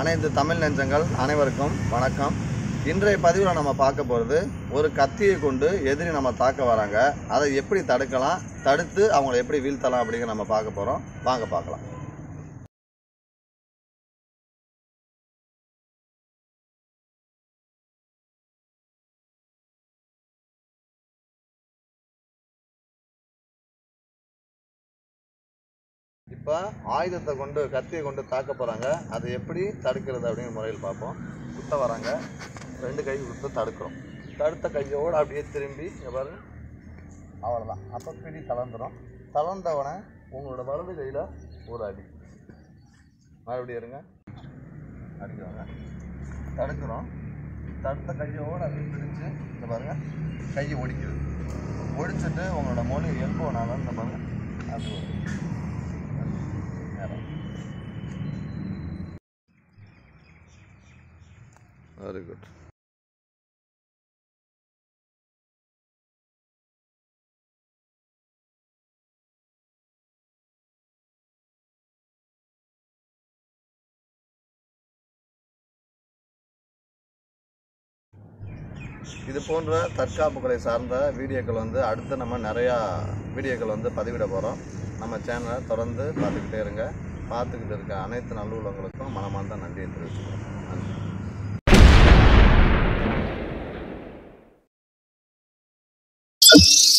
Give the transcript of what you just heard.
அனைத்து தமிழ் நெஞ்சங்கள் அனைவருக்கும் வணக்கம் இன்றைய பதிவில் நம்ம பார்க்க போகிறது ஒரு கத்தியை கொண்டு எதிரி நம்ம தாக்க வராங்க அதை எப்படி தடுக்கலாம் தடுத்து அவங்கள எப்படி வீழ்த்தலாம் அப்படிங்கிற நம்ம பார்க்க போகிறோம் வாங்க பார்க்கலாம் இப்போ ஆயுதத்தை கொண்டு கத்தியை கொண்டு தாக்க போகிறாங்க அதை எப்படி தடுக்கிறது அப்படிங்கிற முறையில் பார்ப்போம் குத்த வராங்க ரெண்டு கை கொடுத்து தடுக்கிறோம் தடுத்த கையோடு அப்படியே திரும்பி இங்கே பாருங்க அவ்வளோதான் அப்போ பிடி தளர்ந்துடும் தளர்ந்தவனை உங்களோட வலது கையில் ஒரு அடி மறுபடியும் இருங்க அடிக்கிறாங்க தடுக்கிறோம் தடுத்த கையோடு அப்படியே பிடிச்சு இந்த பாருங்க கையை ஒடிக்குது ஒடிச்சிட்டு உங்களோட மொழி எல்போனால இந்த பாருங்க அது நேரம் வெரி குட் இது போன்ற தற்காப்புகளை சார்ந்த வீடியோக்கள் வந்து அடுத்து நம்ம நிறையா வீடியோக்கள் வந்து பதிவிட போகிறோம் நம்ம சேனலை தொடர்ந்து பார்த்துக்கிட்டே இருங்க பார்த்துக்கிட்டு இருக்க அனைத்து நல்லுள்ளவங்களுக்கும் மனமார்ந்த நன்றியை தெரிவிச்சுக்கிறோம் நன்றி you